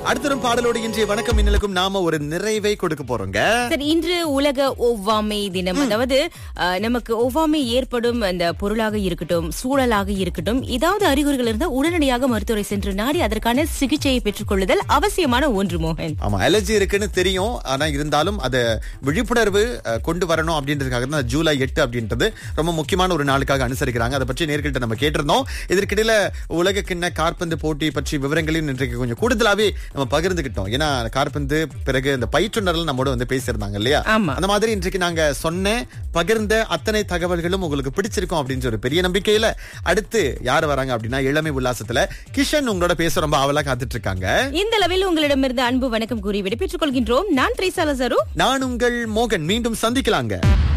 அடுத்தரும் பாடலோடு இன்றைய வணக்கம் இன்னலுக்கும் நாம ஒரு நிறைவை கொடுக்க போறோங்க சரி இன்று உலக ஒவ்வாமை தினம் அதாவது அஹ், நமக்கு ஒவ்வாமை ஏற்படும் அந்த பொருளாக இருக்கட்டும் சூழலாக இருக்கட்டும் ஏதாவது அறிகுறிகள் இருந்தால் உடனடியாக மருத்துவரை சென்று நாடி அதற்கான சிகிச்சையை பெற்றுக் கொள்ளுதல் அவசியமான ஒன்று மோகன் ஆமா அலர்ஜி இருக்குன்னு தெரியும் ஆனா இருந்தாலும் அத விழிப்புணர்வு அஹ், கொண்டு வரணும் அப்படின்றதுக்காக தான் ஜூலை எட்டு அப்படின்றது ரொம்ப முக்கியமான ஒரு நாளுக்காக அனுசரிக்கிறாங்க அதை பற்றி நேர்கிட்ட நம்ம கேட்டிருந்தோம் இதற்கிடையில உலக கிண்ண காற்பந்து போட்டி பற்றி விவரங்களையும் இன்றைக்கு கொஞ்சம் கூடுதலாவே நம்ம பகிர்ந்துகிட்டோம் ஏன்னா காற்பந்து பிறகு இந்த பயிற்றுனர்கள் நம்மோட வந்து பேசியிருந்தாங்க இல்லையா ஆமா. அந்த மாதிரி இன்றைக்கு நாங்க சொன்ன பகிர்ந்த அத்தனை தகவல்களும் உங்களுக்கு பிடிச்சிருக்கும் அப்படின்னு ஒரு பெரிய நம்பிக்கையில அடுத்து யார் வராங்க அப்படின்னா இளமை உல்லாசத்துல கிஷன் உங்களோட பேச ரொம்ப ஆவலா காத்துட்டு இருக்காங்க இந்த அளவில் உங்களிடமிருந்து அன்பு வணக்கம் கூறி விடைபெற்றுக் கொள்கின்றோம் நான் திரைசாலசரு நான் உங்கள் மோகன் மீண்டும் சந்திக்கலாங்க